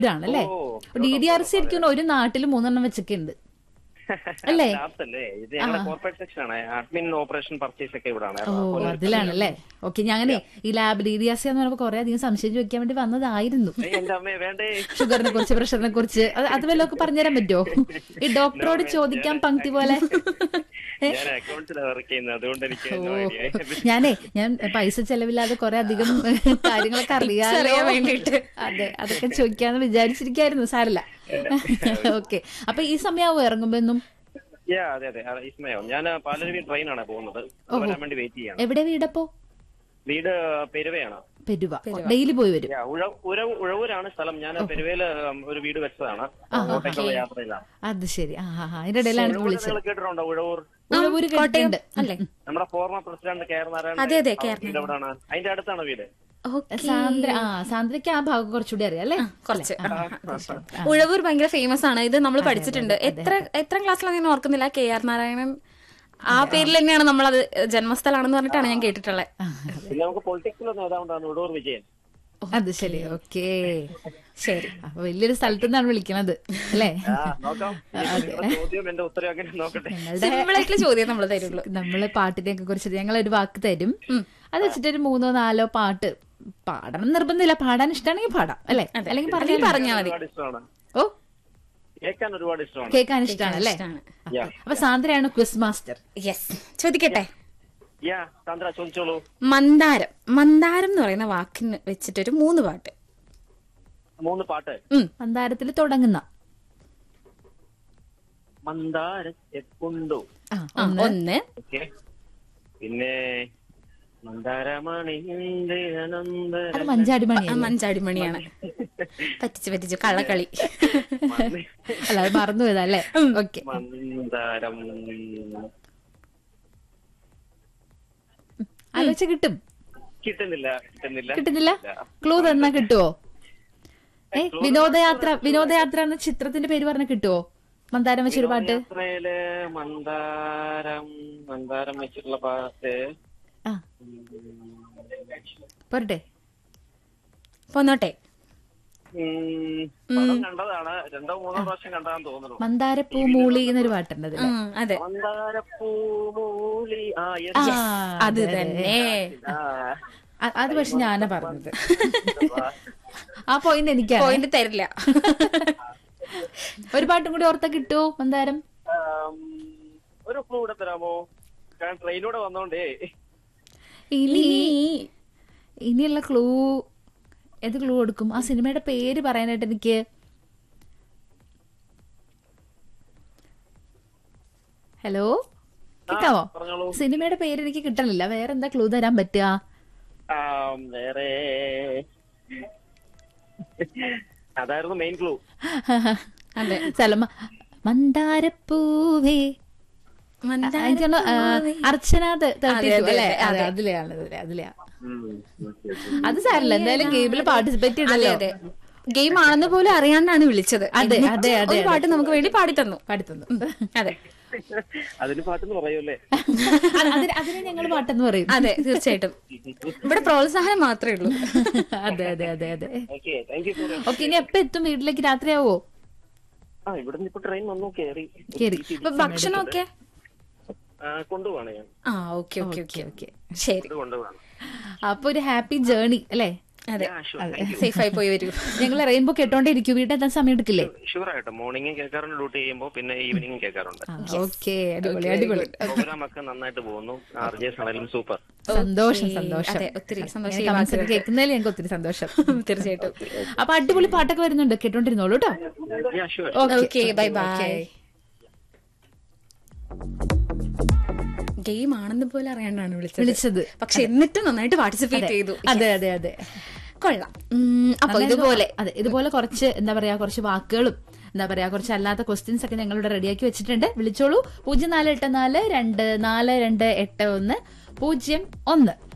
ഇതാണല്ലേ ഓ, D D R C ആയിരിക്കും ഒരു നാട്ടിൽ മൂന്നെണ്ണം വെച്ചൊക്കെ ഉണ്ട് അല്ലേ? ലാബ്സ് അല്ലേ ഇത് ഞങ്ങളുടെ കോർപ്പറേറ്റ് സെക്ഷൻ ആണ് അഡ്മിൻ ഓപ്പറേഷൻ പർച്ചേസ് ഒക്കെ ഇവിടെ ആണ് ഓ അതിലാണല്ലേ ഓക്കെ ഞാനേ ഈ lab D D R C എന്ന് പറയുമ്പോൾ കുറെ അധികം സംശയം ചോദിക്കാൻ വേണ്ടി വന്നതായിരുന്നു എന്റെ അമ്മയെ വേണ്ടേ ഷുഗറിനെ കുറിച്ച് പ്രഷറിനെ കുറിച്ച് അത് അത് വല്ലതൊക്കെ പറഞ്ഞുതരാൻ പറ്റുമോ ഈ ഡോക്ടറോട് ചോദിക്കാൻ പങ്ക്തി പോലെ ഞാൻ അക്കൗണ്ട്സിലാണ് വർക്ക് ചെയ്യുന്നത് അതുകൊണ്ട് എനിക്ക് no ഓ idea. ഞാനേ ഞാൻ പൈസ ചെലവില്ലാതെ കുറെ അധികം കാര്യങ്ങളൊക്കെ അറിയാലോ അറിയാൻ വേണ്ടിയിട്ട്. അതെ അതൊക്കെ ചോദിക്കാന്ന് വിചാരിച്ചിരിക്കായിരുന്നു സാരല്ല ഓക്കെ അപ്പൊ ഈ സമയമാവും ഇറങ്ങുമ്പോ എന്നും Yeah, അതെ അതെ ആ, ഇസ്മയോ ഞാൻ പാലരുവി ട്രെയിനാണ് പോകുന്നത് വരാൻ വേണ്ടി വെയിറ്റ് ചെയ്യാണ് എവിടെ വീടപ്പോ വീട് പെരുവയാണ് പെരുവ ഡെയിലി പോയി വരും Yeah, ഉഴ- ഉഴ- ഉഴവൂരാണ് സ്ഥലം ഞാൻ പെരുവയില് ഒരു വീട് വെച്ചതാണ് അങ്ങോട്ടേക്കുള്ള യാത്രയിലാണ് അത് ശരി ആ ആ ആ. അതിന്റെ ഇടയിലാണ് ഇപ്പൊ വിളിച്ചത് നിങ്ങൾ കേട്ടിട്ടുണ്ടോ ഉഴവൂർ ഉഴവൂര് കേട്ടിട്ടുണ്ട് അല്ലേ നമ്മുടെ former president K R Narayanan അതെ, അതെ, കെ ആർ വീട് എവിടെയാണ് അതിന്റെ അടുത്താണ് വീട് ഓക്കെ സാന്ദ്ര ആ സാന്ദ്രയ്ക്ക് ആ ഭാഗം കുറച്ചുകൂടി അറിയാം അല്ലേ കുറച്ച് ഉഴവൂർ ഭയങ്കര ഫേമസ് ആണ് ഇത് നമ്മൾ പഠിച്ചിട്ടുണ്ട് എത്ര എത്ര ക്ലാസ്സിലാണ് ഞാൻ ഓർക്കുന്നില്ല കെ ആർ നാരായണൻ ആ പേരിൽ തന്നെയാണ് നമ്മൾ അത് ജന്മസ്ഥലാണെന്ന് പറഞ്ഞിട്ടാണ് ഞാൻ കേട്ടിട്ടുള്ളത് പിന്നെ നമുക്ക് പൊളിറ്റിക്സിലെ നേതാവുണ്ടാണ് ഉഴവൂർ വിജയൻ അത് ശരി ഓക്കേ ശരി അപ്പൊ വലിയൊരു സ്ഥലത്തു നിന്നാണ് വിളിക്കണത് അല്ലേ ആ, നോക്കാം നിങ്ങളുടെ ചോദ്യം എന്റെ ഉത്തരം അങ്ങനെ നോക്കട്ടെ ഞങ്ങളുടെ സിമ്പിൾ ആയിട്ടുള്ള ചോദ്യം നമ്മൾ തരുള്ളൂ നമ്മള് പാട്ടിനെയൊക്കെ കുറിച്ച് ഞങ്ങൾ ഒരു വാക്ക് തരും അത് വെച്ചിട്ട് ഒരു മൂന്നോ നാലോ പാട്ട് പാടണം നിർബന്ധമില്ല പാടാൻ ഇഷ്ടമാണെങ്കിൽ പാടാം അല്ലേ അല്ലെങ്കിൽ പറഞ്ഞാൽ പറഞ്ഞാൽ മതി ഒരുപാട് ഇഷ്ടമാണ് ഓ കേൾക്കാൻ ഒരുപാട് ഇഷ്ടമാണ് കേൾക്കാൻ ഇഷ്ടമാണ് അല്ലേ ഇഷ്ടാണ്. Yeah. അപ്പൊ സാന്ദ്രയാണ് ക്വിസ് മാസ്റ്റർ യെസ് ചോദിക്കട്ടെ യാ ചന്ദ്ര ചോദിച്ചോളൂ മന്ദാരം മന്ദാരം എന്ന് പറയുന്ന വാക്കിന് വെച്ചിട്ടൊരു മൂന്ന് പാട്ട് മൂന്ന് പാട്ട് ഉം. മന്ദാരത്തിൽ തുടങ്ങുന്ന മന്ദാരത്തെ കൊണ്ടു ആ, ആ, ഒന്ന് ഓക്കെ പിന്നെ മന്ദാരമണി അനന്തര അത് മഞ്ചാടി ആ, മണി മഞ്ചാടി മണിയാണ് പറ്റിച്ചു പറ്റിച്ചു കള്ളക്കളി അല്ല അത് മറന്നു പോയതാ അല്ലേ ഓക്കെ മന്ദാരം ആലോചിച്ച കിട്ടും കിട്ടുന്നില്ല കിട്ടുന്നില്ല കിട്ടുന്നില്ല ക്ലൂ തന്നാ കിട്ടുവോ ഏ വിനോദയാത്ര വിനോദയാത്ര എന്ന ചിത്രത്തിന്റെ പേര് പറഞ്ഞ കിട്ടുവോ മന്ദാരം വെച്ചൊരു പാട്ട് യാത്രയില് മന്ദാരം മന്ദാരം വെച്ചിട്ടുള്ള പാട്ട് ആ പോരട്ടെ പോന്നോട്ടെ ഉം, പടം കണ്ടതാണ് രണ്ടോ മൂന്നോ പ്രാവശ്യം കണ്ടതാന്ന് തോന്നുന്നു മന്ദാരപ്പൂ മൂളി എന്നൊരു പാട്ടുണ്ട് അതില്. ഉം, അതെ മന്ദാരപ്പൂമൂലി ആ yes. ആ, അത് അതെ, അതെ. തന്നെ ആ. അ- അത് പക്ഷെ ഞാനാ പറഞ്ഞത് ആ പോയിന്റ് എനിക്കാണ് പോയിന്റ് തരില്ല ഒരു പാട്ടും കൂടി ഓർത്താ കിട്ടുവോ മന്ദാരം ആം, ഒരു ക്ലൂ കൂടെ തരാമോ കാരണം ട്രെയിനൂടെ വന്നോണ്ടേ ഇനി ഇനിയുള്ള ക്ലൂ ഏത് ക്ലൂ കൊടുക്കും ആ സിനിമയുടെ പേര് പറയാനായിട്ട് എനിക്ക് ഹലോ കേക്കാവോ പറഞ്ഞോളൂ സിനിമയുടെ പേര് എനിക്ക് കിട്ടണില്ല വേറെ എന്താ ക്ലൂ തരാൻ പറ്റുക ആം, വേറെ അതായിരുന്നു മെയിൻ ക്ലൂ അതെ സലമ മന്ദാരപ്പൂവേ മന്ദാരം എനിക്ക് തോന്നുന്നു, ആ, അർച്ചന ത- അതെ, 32 അതെ, അല്ലേ അതെ. അതെ അതിലെയാണ് അതിലെ അതിലെയാ അത് സാരല്ല എന്തായാലും ഗെയിമിൽ പാർട്ടിസിപ്പേറ്റ് അതെ ചെയ്തല്ലോ അതെ ഗെയിം ആണെന്ന് പോലും അറിയാണ്ടാണ് വിളിച്ചത് അതെ, എന്നിട്ട് അതെ, അതെ, ഒരു പാട്ട് നമുക്ക് വേണ്ടി പാടി തന്നു പാടിത്തന്നു അതെ അതിന് പാട്ടെന്ന് പറയൂല്ലേ അതിന് അതിനെ ഞങ്ങൾ പാട്ടെന്ന് പറയും അതെ തീർച്ചയായിട്ടും ഇവിടെ പ്രോത്സാഹനം മാത്രമേ ഉള്ളൂ അതെ അതെ അതെ അതെ okay thank you for okay ഇനി എപ്പോ എത്തും വീട്ടിലേക്ക് രാത്രിയാവോ ആ ഇവിടുന്ന് ഇപ്പൊ ട്രെയിൻ വന്നു കേറി കേറി അപ്പൊ ഭക്ഷണമൊക്കെ ആ, കൊണ്ടുപോവാണ് ഞാൻ ആ ഓക്കെ ഓക്കെ ഓക്കെ ഓക്കെ ശരി ഇത് കൊണ്ടുപോവാണ് അപ്പൊ ഒരു ഹാപ്പി ജേർണി അല്ലേ അതെ Yeah, sure, thank you. Safe ആയി പോയി വരൂ ഞങ്ങൾ റെയിൻബോ കേട്ടോണ്ടിരിക്കും വീട്ടിൽ സമയം എടുക്കില്ലേ ഷുവർ ആയിട്ട് മോർണിംഗും കേൾക്കാറുണ്ട് ഡ്യൂട്ടി ചെയ്യുമ്പോൾ പിന്നെ ഈവനിങ്ങും കേൾക്കാറുണ്ട് ഓക്കെ അടിപൊളി അടിപൊളി പ്രോഗ്രാം ഒക്കെ നന്നായിട്ട് പോകുന്നു ആർ ജെ ആണെങ്കിലും സൂപ്പർ സന്തോഷം സന്തോഷം അതെ ഒത്തിരി സന്തോഷം ഈ കമന്റ്സ് വാക്കുകൾ. കേൾക്കുന്നതിൽ ഞങ്ങൾക്ക് ഒത്തിരി സന്തോഷം തീർച്ചയായിട്ടും അപ്പൊ അടിപൊളി പാട്ടൊക്കെ വരുന്നുണ്ട് കേട്ടോണ്ടിരുന്നോളൂ കേട്ടോ yeah sure okay bye bye game ആണെന്ന് പോലും അറിയാണ്ടാണ് വിളിച്ചത് വിളിച്ചത് പക്ഷെ എന്നിട്ടും നന്നായിട്ട് പാർട്ടിസിപ്പേറ്റ് ചെയ്തു അതെ അതെ അതെ കൊള്ളാം ഉം, അപ്പൊ ഇതുപോലെ അതെ ഇതുപോലെ കുറച്ച് എന്താ പറയാ കുറച്ച് വാക്കുകളും എന്താ പറയാ കുറച്ച് അല്ലാത്ത ക്വസ്റ്റ്യൻസ് ഒക്കെ ഞങ്ങളിവിടെ റെഡിയാക്കി വെച്ചിട്ടുണ്ട് വിളിച്ചോളൂ പൂജ്യം നാല് എട്ട് നാല് രണ്ട് നാല് രണ്ട് എട്ട് ഒന്ന് പൂജ്യം ഒന്ന്